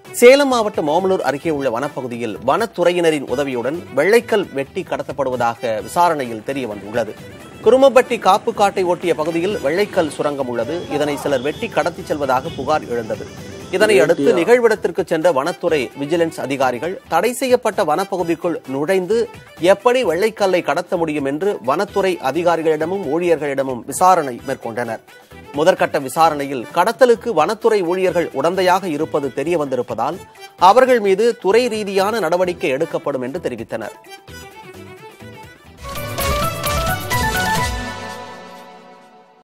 சேலம் மாவட்டம் ஓமலூர் அருகே உள்ள வனப்பகுதியில் வனத்துறையினரின் உதவியுடன் வெள்ளைக்கல் வெட்டி கடத்தப்படுவதாக விசாரணையில் தெரிய வந்துள்ளது குருமப்பட்டி காப்பு காட்டை ஒட்டிய பகுதியில் வெள்ளைக்கல் சுரங்கம் உள்ளது இதனை சிலர் வெட்டி கடத்திச் செல்வதாக புகார் எழுந்தது இதனை அடுத்து நிகழ்விடத்திற்கு சென்ற வனத்துறை விஜிலன்ஸ் அதிகாரிகள் தடை செய்யப்பட்ட வனப்பகுதிக்குள் நுழைந்து எப்படி வெள்ளைக்கல்லை கடத்த முடியும் என்று வனத்துறை அதிகாரிகளிடமும் ஊழியர்களிடமும் விசாரணை மேற்கொண்டனர் முதற்கட்ட விசாரணையில் கடத்தலுக்கு வனத்துறை ஊழியர்கள் உடந்தையாக இருப்பது தெரிய வந்திருப்பதால் அவர்கள் மீது துறை ரீதியான நடவடிக்கை எடுக்கப்படும் என்று தெரிவித்தனர்